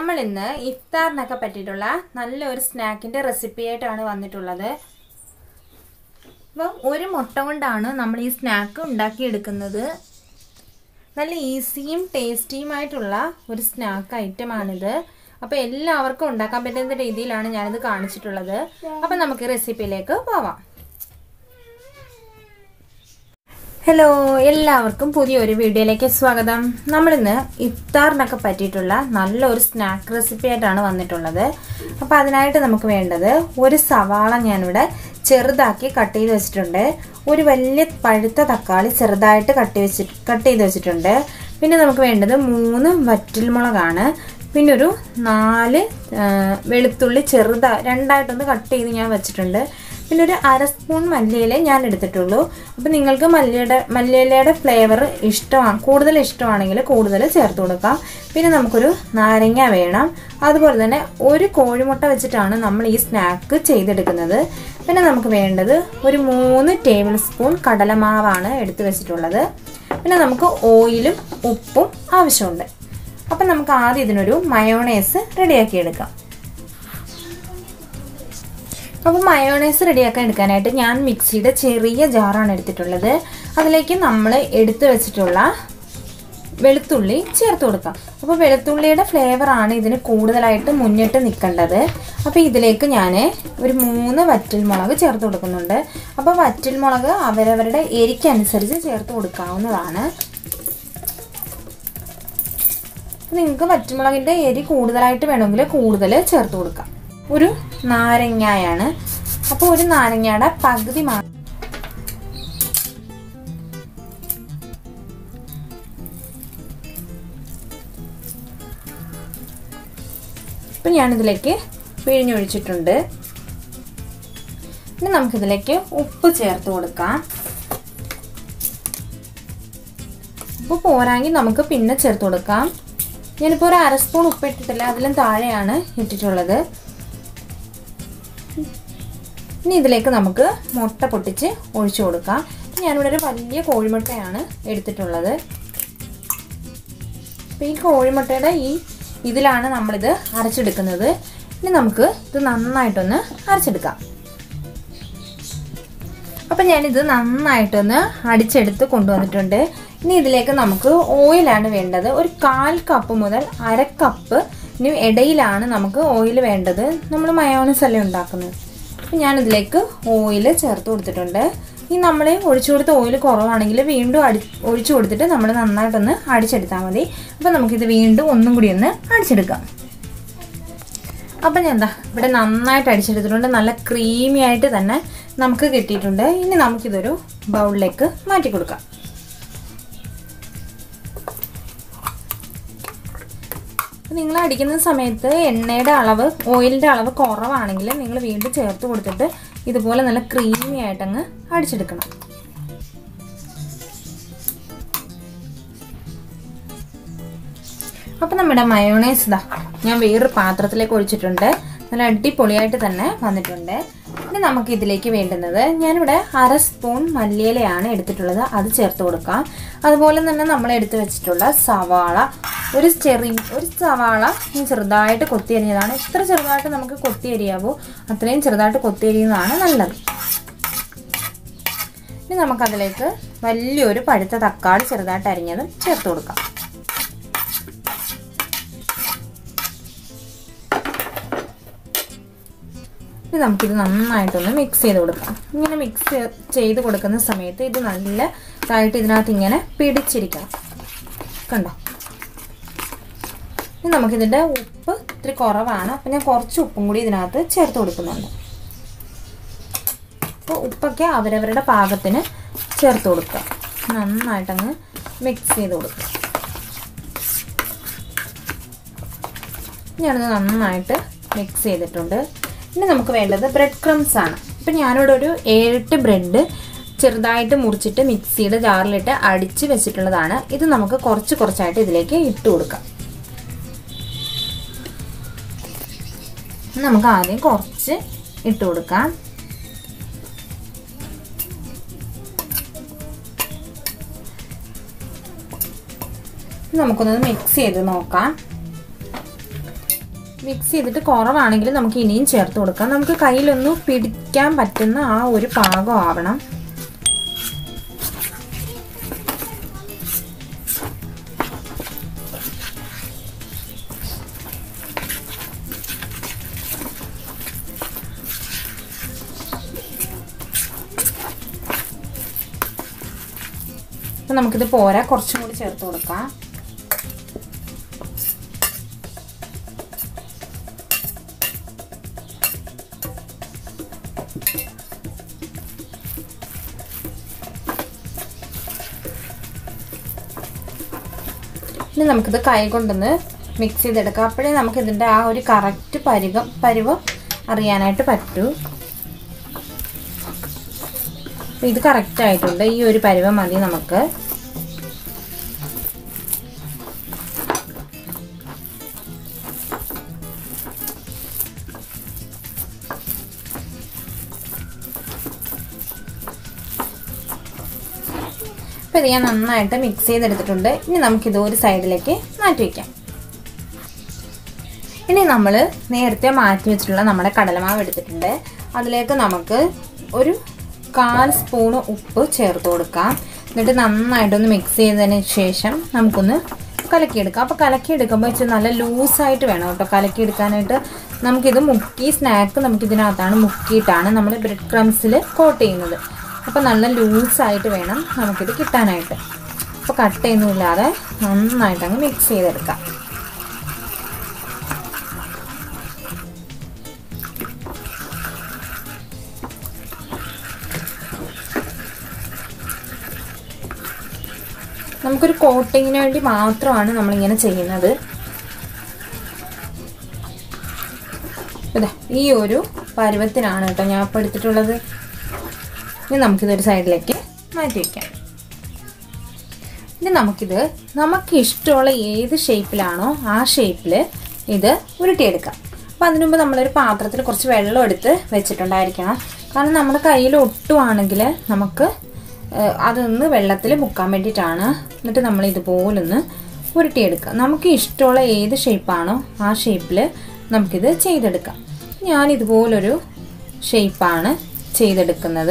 നമ്മൾ ഇന്ന് ഇഫ്താറിനൊക്കെ പറ്റിയിട്ടുള്ള നല്ലൊരു സ്നാക്കിന്റെ റെസിപ്പി ആയിട്ടാണ് വന്നിട്ടുള്ളത് അപ്പം ഒരു മുട്ട കൊണ്ടാണ് നമ്മൾ ഈ സ്നാക്ക് ഉണ്ടാക്കിയെടുക്കുന്നത് നല്ല ഈസിയും ടേസ്റ്റിയുമായിട്ടുള്ള ഒരു സ്നാക്ക് ഐറ്റമാണിത് അപ്പോൾ എല്ലാവർക്കും ഉണ്ടാക്കാൻ പറ്റുന്ന രീതിയിലാണ് ഞാനിത് കാണിച്ചിട്ടുള്ളത് അപ്പം നമുക്ക് റെസിപ്പിയിലേക്ക് പോവാം ഹലോ എല്ലാവർക്കും പുതിയൊരു വീഡിയോയിലേക്ക് സ്വാഗതം നമ്മളിന്ന് ഇഫ്താറിനൊക്കെ പറ്റിയിട്ടുള്ള നല്ലൊരു സ്നാക്ക് റെസിപ്പി ആയിട്ടാണ് വന്നിട്ടുള്ളത് അപ്പോൾ അതിനായിട്ട് നമുക്ക് വേണ്ടത് ഒരു സവാള ഞാനിവിടെ ചെറുതാക്കി കട്ട് ചെയ്ത് വെച്ചിട്ടുണ്ട് ഒരു വലിയ പഴുത്ത തക്കാളി ചെറുതായിട്ട് കട്ട് വെച്ച് കട്ട് ചെയ്ത് വെച്ചിട്ടുണ്ട് പിന്നെ നമുക്ക് വേണ്ടത് മൂന്ന് വറ്റൽമുളകാണ് പിന്നെ ഒരു നാല് വെളുത്തുള്ളി ചെറുതാ രണ്ടായിട്ടൊന്ന് കട്ട് ചെയ്ത് ഞാൻ വെച്ചിട്ടുണ്ട് പിന്നെ ഒരു അര സ്പൂൺ മല്ലിയില ഞാൻ എടുത്തിട്ടുള്ളൂ അപ്പോൾ നിങ്ങൾക്ക് മല്ലിയുടെ മല്ലിയിലയുടെ ഫ്ലേവർ ഇഷ്ടമാണ് കൂടുതൽ ഇഷ്ടമാണെങ്കിൽ കൂടുതൽ ചേർത്ത് കൊടുക്കാം പിന്നെ നമുക്കൊരു നാരങ്ങ വേണം അതുപോലെ തന്നെ ഒരു കോഴിമുട്ട വെച്ചിട്ടാണ് നമ്മൾ ഈ സ്നാക്ക് ചെയ്തെടുക്കുന്നത് പിന്നെ നമുക്ക് വേണ്ടത് ഒരു മൂന്ന് ടേബിൾ സ്പൂൺ കടലമാവാണ് എടുത്തു വെച്ചിട്ടുള്ളത് പിന്നെ നമുക്ക് ഓയിലും ഉപ്പും ആവശ്യമുണ്ട് അപ്പം നമുക്ക് ആദ്യം ഇതിനൊരു മയോണൈസ് റെഡിയാക്കി എടുക്കാം അപ്പോൾ മയോണൈസ് റെഡിയാക്കാൻ എടുക്കാനായിട്ട് ഞാൻ മിക്സിയുടെ ചെറിയ ജാറാണ് എടുത്തിട്ടുള്ളത് അതിലേക്ക് നമ്മൾ എടുത്തു വെച്ചിട്ടുള്ള വെളുത്തുള്ളി ചേർത്ത് കൊടുക്കാം അപ്പോൾ വെളുത്തുള്ളിയുടെ ഫ്ലേവറാണ് ഇതിന് കൂടുതലായിട്ട് മുന്നിട്ട് നിൽക്കേണ്ടത് അപ്പോൾ ഇതിലേക്ക് ഞാൻ ഒരു മൂന്ന് വറ്റൽമുളക് ചേർത്ത് കൊടുക്കുന്നുണ്ട് അപ്പോൾ വറ്റൽമുളക് അവരവരുടെ എരിക്കനുസരിച്ച് ചേർത്ത് കൊടുക്കാവുന്നതാണ് നിങ്ങൾക്ക് വറ്റൽമുളകിൻ്റെ എരി കൂടുതലായിട്ട് വേണമെങ്കിൽ കൂടുതൽ ചേർത്ത് കൊടുക്കാം ഒരു നാരങ്ങയാണ് അപ്പോൾ ഒരു നാരങ്ങയുടെ പകുതി മാ ഇപ്പം ഞാനിതിലേക്ക് പിഴിഞ്ഞൊഴിച്ചിട്ടുണ്ട് ഇനി നമുക്കിതിലേക്ക് ഉപ്പ് ചേർത്ത് കൊടുക്കാം ഉപ്പ് പോരാങ്കിൽ നമുക്ക് പിന്നെ ചേർത്ത് കൊടുക്കാം ഞാനിപ്പോൾ ഒരു അര സ്പൂൺ ഉപ്പ് ഇട്ടിട്ടില്ല അതിലും താഴെയാണ് ഇട്ടിട്ടുള്ളത് ഇനി ഇതിലേക്ക് നമുക്ക് മുട്ട പൊട്ടിച്ച് ഒഴിച്ചു കൊടുക്കാം ഞാനിവിടെ ഒരു വലിയ കോഴിമുട്ടയാണ് എടുത്തിട്ടുള്ളത് അപ്പോൾ ഈ കോഴിമുട്ടയുടെ ഈ ഇതിലാണ് നമ്മളിത് അരച്ചെടുക്കുന്നത് ഇനി നമുക്ക് ഇത് നന്നായിട്ടൊന്ന് അരച്ചെടുക്കാം അപ്പം ഞാനിത് നന്നായിട്ടൊന്ന് അടിച്ചെടുത്ത് കൊണ്ടുവന്നിട്ടുണ്ട് ഇനി ഇതിലേക്ക് നമുക്ക് ഓയിലാണ് വേണ്ടത് ഒരു കാൽ കപ്പ് മുതൽ അര കപ്പ് ഇനി ഇടയിലാണ് നമുക്ക് ഓയിൽ വേണ്ടത് നമ്മൾ മയോണൈസ് അല്ലേ ഉണ്ടാക്കുന്നത് അപ്പം ഞാനിതിലേക്ക് ഓയിൽ ചേർത്ത് കൊടുത്തിട്ടുണ്ട് ഈ നമ്മൾ ഒഴിച്ചു കൊടുത്ത ഓയിൽ കുറവാണെങ്കിൽ വീണ്ടും അടി ഒഴിച്ചു കൊടുത്തിട്ട് നമ്മൾ നന്നായിട്ടൊന്ന് അടിച്ചെടുത്താൽ മതി അപ്പം നമുക്കിത് വീണ്ടും ഒന്നും കൂടി ഒന്ന് അടിച്ചെടുക്കാം അപ്പം ഞാൻ എന്താ ഇവിടെ നന്നായിട്ട് അടിച്ചെടുത്തിട്ടുണ്ട് നല്ല ക്രീമി ആയിട്ട് തന്നെ നമുക്ക് കിട്ടിയിട്ടുണ്ട് ഇനി നമുക്കിതൊരു ബൗളിലേക്ക് മാറ്റി കൊടുക്കാം നിങ്ങൾ അടിക്കുന്ന സമയത്ത് എണ്ണയുടെ അളവ് ഓയിലിൻ്റെ അളവ് കുറവാണെങ്കിൽ നിങ്ങൾ വീണ്ടും ചേർത്ത് കൊടുത്തിട്ട് ഇതുപോലെ നല്ല ക്രീമി ആയിട്ടങ്ങ് അടിച്ചെടുക്കണം അപ്പം നമ്മുടെ മയോണൈസ് ഇതാ ഞാൻ വേറൊരു പാത്രത്തിലേക്ക് ഒഴിച്ചിട്ടുണ്ട് നല്ല അടിപൊളിയായിട്ട് തന്നെ വന്നിട്ടുണ്ട് ഇനി നമുക്ക് ഇതിലേക്ക് വേണ്ടുന്നത് ഞാനിവിടെ അര സ്പൂൺ മല്ലിയിലയാണ് എടുത്തിട്ടുള്ളത് അത് ചേർത്ത് കൊടുക്കാം അതുപോലെ തന്നെ നമ്മൾ എടുത്തു വെച്ചിട്ടുള്ള സവാള ഒരു ചെറിയ ഒരു സവാള ഞാൻ ചെറുതായിട്ട് കൊത്തി അരിഞ്ഞതാണ് എത്ര ചെറുതായിട്ട് നമുക്ക് കൊത്തി അരിയാവോ അത്രയും ചെറുതായിട്ട് കൊത്തി അരിയുന്നതാണ് നല്ലത് ഇനി നമുക്കതിലേക്ക് വലിയൊരു പഴുത്ത തക്കാളി ചെറുതായിട്ട് അരിഞ്ഞത് ചേർത്ത് കൊടുക്കാം ഇനി നമുക്കിത് നന്നായിട്ടൊന്ന് മിക്സ് ചെയ്ത് കൊടുക്കാം ഇങ്ങനെ മിക്സ് ചെയ്ത് കൊടുക്കുന്ന സമയത്ത് ഇത് നല്ല ഇതായിട്ട് ഇതിനകത്ത് ഇങ്ങനെ പിടിച്ചിരിക്കണം കണ്ടോ ഇനി നമുക്കിതിൻ്റെ ഉപ്പ് ഇത്തിരി കുറവാണ് അപ്പം ഞാൻ കുറച്ച് ഉപ്പും കൂടി ഇതിനകത്ത് ചേർത്ത് കൊടുക്കുന്നുണ്ട് അപ്പോൾ ഉപ്പൊക്കെ അവരവരുടെ പാകത്തിന് ചേർത്ത് കൊടുക്കുക നന്നായിട്ടങ്ങ് മിക്സ് ചെയ്ത് കൊടുക്കുക ഞാനത് നന്നായിട്ട് മിക്സ് ചെയ്തിട്ടുണ്ട് ഇനി നമുക്ക് വേണ്ടത് ബ്രെഡ് ക്രംസ് ആണ് ഇപ്പം ഞാനിവിടെ ഒരു ഏഴെട്ട് ബ്രെഡ് ചെറുതായിട്ട് മുറിച്ചിട്ട് മിക്സിയുടെ ജാറിലിട്ട് അടിച്ച് വെച്ചിട്ടുള്ളതാണ് ഇത് നമുക്ക് കുറച്ച് കുറച്ചായിട്ട് ഇതിലേക്ക് ഇട്ട് കൊടുക്കാം നമുക്ക് ആദ്യം കുറച്ച് ഇട്ട് കൊടുക്കാം നമുക്കൊന്ന് മിക്സ് ചെയ്ത് നോക്കാം മിക്സ് ചെയ്തിട്ട് കുറവാണെങ്കിൽ നമുക്ക് ഇനിയും ചേർത്ത് കൊടുക്കാം നമുക്ക് കയ്യിലൊന്ന് പിടിക്കാൻ പറ്റുന്ന ആ ഒരു പാകം ആവണം അപ്പം നമുക്കിത് പോരാ കുറച്ചും കൂടി ചേർത്ത് കൊടുക്കാം ഇനി നമുക്കിത് കൈ കൊണ്ടൊന്ന് മിക്സ് ചെയ്തെടുക്കാം അപ്പോഴേ നമുക്ക് ഇതിൻ്റെ ആ ഒരു കറക്റ്റ് പരുവം പരുവം അറിയാനായിട്ട് പറ്റൂ അപ്പോൾ ഇത് കറക്റ്റ് ആയിട്ടുണ്ട് ഈ ഒരു പരുവം മതി നമുക്ക് അപ്പോൾ ഇത് ഞാൻ നന്നായിട്ട് മിക്സ് ചെയ്തെടുത്തിട്ടുണ്ട് ഇനി നമുക്കിത് ഒരു സൈഡിലേക്ക് മാറ്റി വയ്ക്കാം ഇനി നമ്മൾ നേരത്തെ മാറ്റി വെച്ചിട്ടുള്ള നമ്മുടെ കടലമാവ് എടുത്തിട്ടുണ്ട് അതിലേക്ക് നമുക്ക് ഒരു കാൽ സ്പൂണ് ഉപ്പ് ചേർത്ത് കൊടുക്കാം എന്നിട്ട് നന്നായിട്ടൊന്ന് മിക്സ് ചെയ്തതിന് ശേഷം നമുക്കൊന്ന് കലക്കിയെടുക്കാം അപ്പോൾ കലക്കിയെടുക്കുമ്പോൾ ഇച്ചിരി നല്ല ലൂസായിട്ട് വേണം കേട്ടോ കലക്കിയെടുക്കാനായിട്ട് നമുക്കിത് മുക്കി സ്നാക്ക് നമുക്കിതിനകത്താണ് മുക്കിയിട്ടാണ് നമ്മൾ ബ്രെഡ് ക്രംസിൽ കോട്ട് ചെയ്യുന്നത് അപ്പോൾ നല്ല ലൂസായിട്ട് വേണം നമുക്കിത് കിട്ടാനായിട്ട് അപ്പോൾ കട്ടയൊന്നുമില്ലാതെ നന്നായിട്ട് അങ്ങ് മിക്സ് ചെയ്തെടുക്കാം നമുക്കൊരു കോട്ടിങ്ങിന് വേണ്ടി മാത്രമാണ് നമ്മളിങ്ങനെ ചെയ്യുന്നത് ഇതാ ഈ ഒരു പരുവത്തിനാണ് കേട്ടോ ഞാൻ ഇപ്പോൾ എടുത്തിട്ടുള്ളത് ഇനി നമുക്കിതൊരു സൈഡിലേക്ക് മാറ്റി വയ്ക്കാം ഇനി നമുക്കിത് നമുക്ക് ഇഷ്ടമുള്ള ഏത് ഷേപ്പിലാണോ ആ ഷേപ്പിൽ ഇത് ഉരുട്ടിയെടുക്കാം അപ്പം അതിനു മുമ്പ് നമ്മളൊരു പാത്രത്തിൽ കുറച്ച് വെള്ളം എടുത്ത് വെച്ചിട്ടുണ്ടായിരിക്കണം കാരണം നമ്മുടെ കയ്യിൽ ഒട്ടുവാണെങ്കിൽ നമുക്ക് അതൊന്ന് വെള്ളത്തിൽ മുക്കാൻ വേണ്ടിയിട്ടാണ് എന്നിട്ട് നമ്മൾ ഇതുപോലൊന്ന് ഉരുട്ടിയെടുക്കുക നമുക്ക് ഇഷ്ടമുള്ള ഏത് ഷേപ്പാണോ ആ ഷേപ്പിൽ നമുക്കിത് ചെയ്തെടുക്കാം ഞാൻ ഇതുപോലൊരു ഷേപ്പാണ് ചെയ്തെടുക്കുന്നത്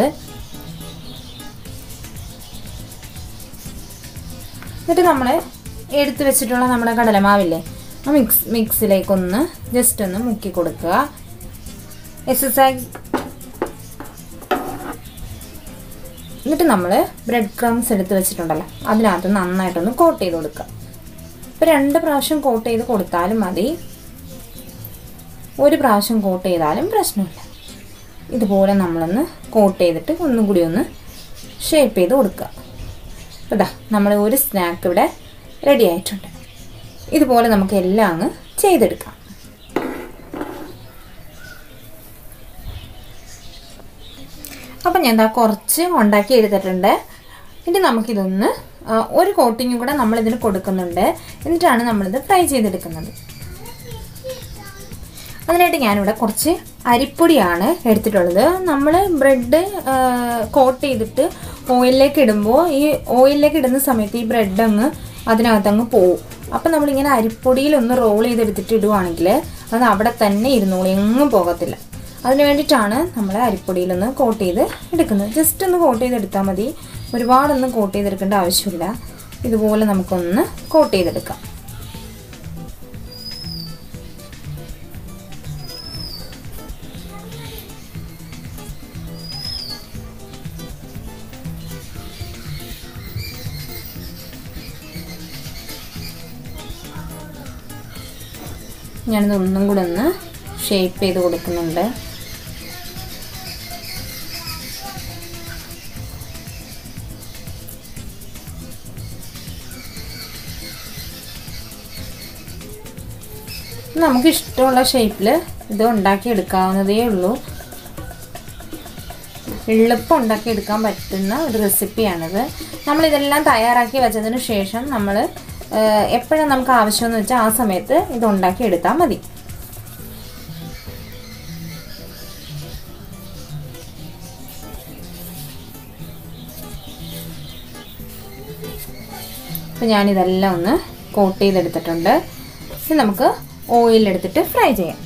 എന്നിട്ട് നമ്മൾ എടുത്തു വെച്ചിട്ടുള്ള നമ്മുടെ കടലമാവില്ലേ ആ മിക്സ് മിക്സിലേക്കൊന്ന് ജസ്റ്റ് ഒന്ന് മുക്കി കൊടുക്കുക എക്സസൈസ് എന്നിട്ട് നമ്മൾ ബ്രെഡ് ക്രംസ് എടുത്ത് വെച്ചിട്ടുണ്ടല്ലോ അതിനകത്ത് നന്നായിട്ടൊന്ന് കോട്ട് ചെയ്ത് കൊടുക്കുക ഇപ്പോൾ രണ്ട് പ്രാവശ്യം കോട്ട് ചെയ്ത് കൊടുത്താലും മതി ഒരു പ്രാവശ്യം കോട്ട് ചെയ്താലും പ്രശ്നമില്ല ഇതുപോലെ നമ്മളൊന്ന് കോട്ട് ചെയ്തിട്ട് ഒന്നും കൂടി ഒന്ന് ഷേപ്പ് ചെയ്ത് കൊടുക്കുക അപ്പോൾ ഇതാ നമ്മൾ ഒരു സ്നാക്ക് ഇവിടെ റെഡി ആയിട്ടുണ്ട് ഇതുപോലെ നമുക്ക് എല്ലാം അങ്ങ് ചെയ്തെടുക്കാം അപ്പം ഞാൻ എന്താ കുറച്ച് ഉണ്ടാക്കി എടുത്തിട്ടുണ്ട് ഇനി നമുക്കിതൊന്ന് ഒരു കോട്ടിങ്ങും കൂടെ നമ്മളിതിന് കൊടുക്കുന്നുണ്ട് എന്നിട്ടാണ് നമ്മളിത് ഫ്രൈ ചെയ്തെടുക്കുന്നത് അതിനായിട്ട് ഞാനിവിടെ കുറച്ച് അരിപ്പൊടിയാണ് എടുത്തിട്ടുള്ളത് നമ്മൾ ബ്രെഡ് കോട്ട് ചെയ്തിട്ട് ഓയിലിലേക്ക് ഇടുമ്പോൾ ഈ ഓയിലിലേക്ക് ഇടുന്ന സമയത്ത് ഈ ബ്രെഡ് അങ്ങ് അതിനകത്ത് അങ്ങ് പോവും അപ്പം നമ്മളിങ്ങനെ അരിപ്പൊടിയിൽ ഒന്ന് റോൾ ചെയ്തെടുത്തിട്ട് ഇടുവാണെങ്കിൽ അത് അവിടെ തന്നെ ഇരുന്നോളൂ എങ്ങും പോകത്തില്ല അതിന് വേണ്ടിയിട്ടാണ് നമ്മൾ അരിപ്പൊടിയിലൊന്ന് കോട്ട് ചെയ്ത് എടുക്കുന്നത് ജസ്റ്റ് ഒന്ന് കോട്ട് ചെയ്തെടുത്താൽ മതി ഒരുപാടൊന്നും കോട്ട് ചെയ്തെടുക്കേണ്ട ആവശ്യമില്ല ഇതുപോലെ നമുക്കൊന്ന് കോട്ട് ചെയ്തെടുക്കാം ഞാനിത് ഒന്നും കൂടെ ഒന്ന് ഷേപ്പ് ചെയ്ത് കൊടുക്കുന്നുണ്ട് നമുക്ക് ഇഷ്ടമുള്ള ഷേപ്പിൽ ഇത് ഉണ്ടാക്കി എടുക്കാവുന്നതേ ഉള്ളൂ എളുപ്പം ഉണ്ടാക്കി എടുക്കാൻ പറ്റുന്ന ഒരു റെസിപ്പിയാണിത് നമ്മളിതെല്ലാം തയ്യാറാക്കി വെച്ചതിന് ശേഷം നമ്മൾ എപ്പോഴാണ് നമുക്ക് ആവശ്യമെന്ന് വെച്ചാൽ ആ സമയത്ത് ഇത് ഉണ്ടാക്കി എടുത്താൽ മതി അപ്പം ഞാനിതെല്ലാം ഒന്ന് കോട്ട് ചെയ്തെടുത്തിട്ടുണ്ട് ഇനി നമുക്ക് ഓയിലെടുത്തിട്ട് ഫ്രൈ ചെയ്യാം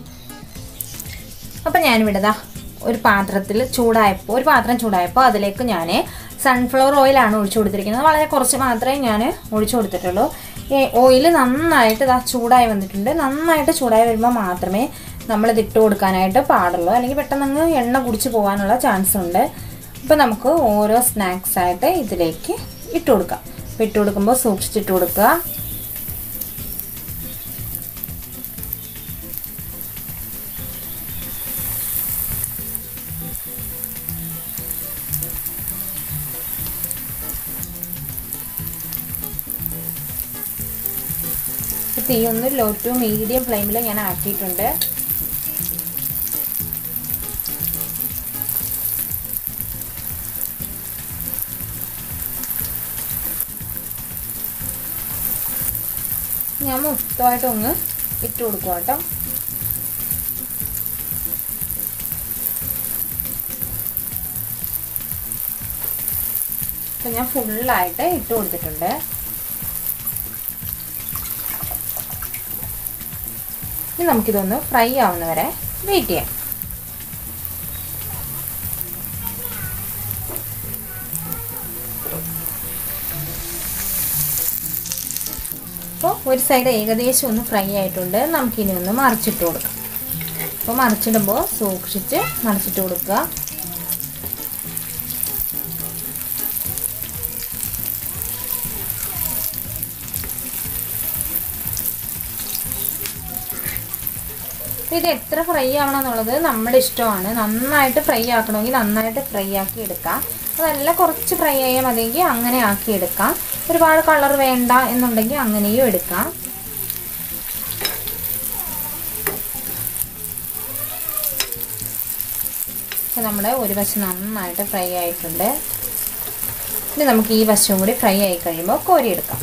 അപ്പം ഞാനിവിടെ ദാ ഒരു പാത്രത്തിൽ ചൂടായപ്പോൾ ഒരു പാത്രം ചൂടായപ്പോൾ അതിലേക്ക് ഞാൻ സൺഫ്ലവർ ഓയിലാണ് ഒഴിച്ചു കൊടുത്തിരിക്കുന്നത് വളരെ കുറച്ച് മാത്രമേ ഞാൻ ഒഴിച്ചു കൊടുത്തിട്ടുള്ളൂ ഈ ഓയിൽ നന്നായിട്ട് ഇതാ ചൂടായി വന്നിട്ടുണ്ട് നന്നായിട്ട് ചൂടായി വരുമ്പോൾ മാത്രമേ നമ്മളിത് ഇട്ട് കൊടുക്കാനായിട്ട് പാടുള്ളൂ അല്ലെങ്കിൽ പെട്ടെന്ന് അങ്ങ് എണ്ണ കുടിച്ച് പോകാനുള്ള ചാൻസ് ഉണ്ട് അപ്പോൾ നമുക്ക് ഓരോ സ്നാക്സ് ആയിട്ട് ഇതിലേക്ക് ഇട്ട് കൊടുക്കാം അപ്പോൾ ഇട്ട് കൊടുക്കുമ്പോൾ സൂക്ഷിച്ചിട്ട് കൊടുക്കുക തീ ഒന്ന് ലോ ടു മീഡിയം ഫ്ലെയിമിൽ ഞാൻ ആക്കിയിട്ടുണ്ട് ഞാൻ മൊത്തമായിട്ട് ഒന്ന് ഇട്ട് കൊടുക്കുക കേട്ടോ അപ്പം ഞാൻ ഫുള്ളായിട്ട് ഇട്ട് കൊടുത്തിട്ടുണ്ട് ഇനി നമുക്കിതൊന്ന് ഫ്രൈ ആവുന്ന വരെ വെയിറ്റ് ചെയ്യാം അപ്പോൾ ഒരു സൈഡ് ഏകദേശം ഒന്ന് ഫ്രൈ ആയിട്ടുണ്ട് നമുക്കിനി ഒന്ന് മറിച്ചിട്ട് കൊടുക്കാം അപ്പോൾ മറിച്ചിടുമ്പോൾ സൂക്ഷിച്ച് മറിച്ചിട്ട് കൊടുക്കുക ഇത് എത്ര ഫ്രൈ ആവണം എന്നുള്ളത് നമ്മുടെ ഇഷ്ടമാണ് നന്നായിട്ട് ഫ്രൈ ആക്കണമെങ്കിൽ നന്നായിട്ട് ഫ്രൈ ആക്കി എടുക്കാം അതല്ല കുറച്ച് ഫ്രൈ ആയാൽ മതിയെങ്കിൽ അങ്ങനെ ആക്കി എടുക്കാം ഒരുപാട് കളർ വേണ്ട എന്നുണ്ടെങ്കിൽ അങ്ങനെയും എടുക്കാം അപ്പോൾ നമ്മുടെ ഒരു വശം നന്നായിട്ട് ഫ്രൈ ആയിട്ടുണ്ട് ഇനി നമുക്ക് ഈ വശവും കൂടി ഫ്രൈ ആയി കഴിയുമ്പോൾ കോരിയെടുക്കാം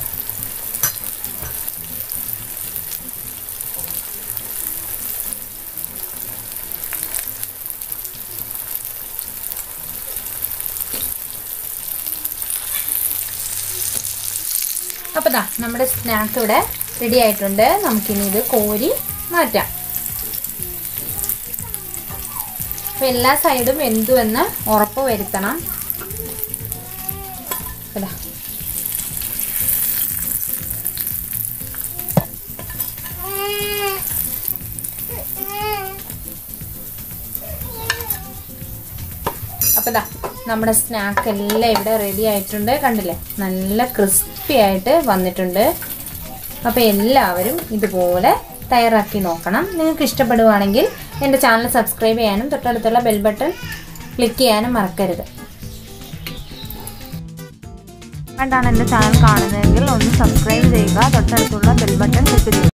അപ്പോൾ ദാ നമ്മുടെ സ്നാക്ക് ഇവിടെ റെഡി ആയിട്ടുണ്ട് നമുക്കിനി ഇത് കോരി മാറ്റാം അപ്പോൾ എല്ലാ സൈഡും വെന്തുവെന്ന് ഉറപ്പ് വരുത്തണം ഇതാ അപ്പോൾ ദാ നമ്മുടെ സ്നാക്ക് എല്ലാം ഇവിടെ റെഡി ആയിട്ടുണ്ട് കണ്ടില്ലേ നല്ല ക്രിസ്പി ആയിട്ട് വന്നിട്ടുണ്ട് അപ്പോൾ എല്ലാവരും ഇതുപോലെ തയ്യാറാക്കി നോക്കണം നിങ്ങൾക്ക് ഇഷ്ടപ്പെടുവാണെങ്കിൽ എൻ്റെ ചാനൽ സബ്സ്ക്രൈബ് ചെയ്യാനും തൊട്ടടുത്തുള്ള ബെൽ ബട്ടൺ ക്ലിക്ക് ചെയ്യാനും മറക്കരുത് കണ്ടാണ് എൻ്റെ ചാനൽ കാണുന്നതെങ്കിൽ ഒന്ന് സബ്സ്ക്രൈബ് ചെയ്യുക തൊട്ടടുത്തുള്ള ബെൽ ബട്ടൺ ക്ലിക്ക് ചെയ്യുക